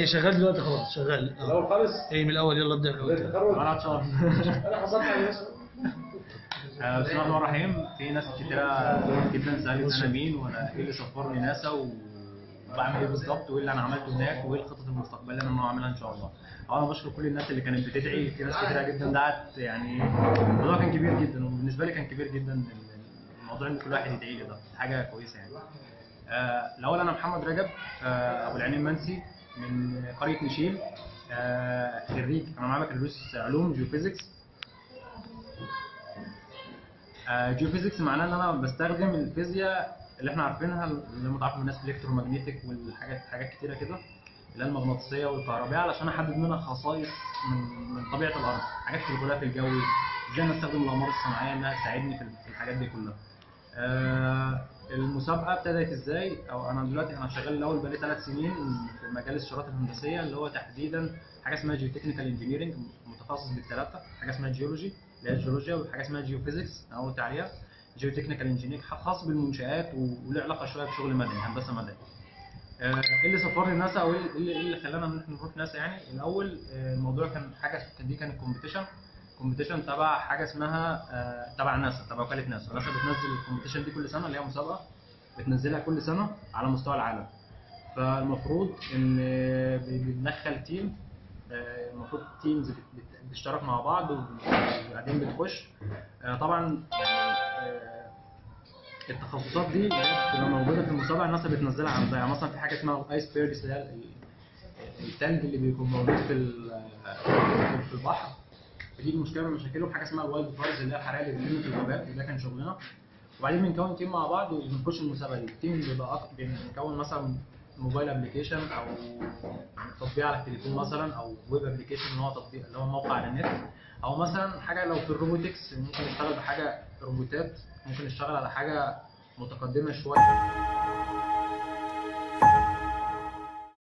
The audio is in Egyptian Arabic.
يعني شغال دلوقتي خلاص شغال الاول اه خالص ايه من الاول يلا ابدا من بدايه الاول التخرج انا اتشرف انا حصلت على الناس آه، بسم الله الرحمن الرحيم في ناس كتيرة جدا سألت انا مين وانا ايه اللي سفرني ناسا وبعمل ايه بالظبط وايه اللي انا عملته هناك وايه الخطط المستقبليه اللي انا ناوي اعملها ان شاء الله. أه، انا بشكر كل الناس اللي كانت بتدعي في ناس كتيرة جدا دعت يعني الموضوع كان كبير جدا وبالنسبه لي كان كبير جدا الموضوع ان كل واحد يدعي لي ده حاجه كويسه يعني. آه، الاول انا محمد رجب آه، ابو العين المنسي من قريه نشيل آه، خريج انا معايا بكالوريوس علوم جيوفيزيكس جيوفيزيكس معناه ان انا بستخدم الفيزياء اللي احنا عارفينها اللي متعرف من الناس الالكترومagnetic والحاجات حاجات كتيره كده اللي هي المغناطيسيه والكهربائيه علشان احدد منها خصائص من من طبيعه الارض حاجات في الغلاف الجوي ازاي نستخدم الاقمار الصناعيه انها تساعدني في في الحاجات دي كلها آه، المسابقه ابتدت ازاي او انا دلوقتي انا شغال الاول بقالي ثلاث سنين في مجال الاشارات الهندسيه اللي هو تحديدا حاجه اسمها جيو تكنيكال انجينيرنج متخصص بالثلاثه حاجه اسمها جيولوجي اللي هي الجيولوجيا وحاجه اسمها جيوفيزيكس انا قلت عليها جيو تكنيكال انجينيرنج خاص بالمنشآت و- وله علاقه شويه بشغل مدني هندسه مدني آه، ايه اللي سفرني ناسا او ايه اللي, إيه اللي خلانا ان احنا نروح ناسا يعني الاول آه، الموضوع كان حاجه كان دي كانت كومبيتيشن كومبيتيشن تبع حاجه اسمها آه، تبع ناسا تبع وكاله ناسا ناسا بتنزل الكومبيتيشن دي كل سنه اللي هي مسابقه بتنزلها كل سنه على مستوى العالم فالمفروض ان آه، بندخل تيم آه، المفروض تيمز بت- بت- بتشترك مع بعض وبعدين بتخش آه، طبعا يعني آه، التخصصات دي اللي هي بتبقى موجوده في المسابقه الناس بتنزلها عندها يعني مثلا في حاجه اسمها الايس بيردز اللي هي ال- التلج اللي بيكون موجود في ال- في البحر دي مشكله من مشاكلهم حاجه اسمها الوايلد فايرز اللي هي الحرائق اللي بتتم في الغابات وده كان شغلنا وبعدين بنكون تيم مع بعض وبنخش المسابقه دي التيم بيبقى أك- بنكون مثلا موبايل ابلكيشن او تطبيق على التليفون مثلا او ويب ابلكيشن اللي هو تطبيق اللي هو موقع على النت او مثلا حاجه لو في الروبوتكس ممكن نشتغل بحاجه روبوتات ممكن نشتغل على حاجه متقدمه شويه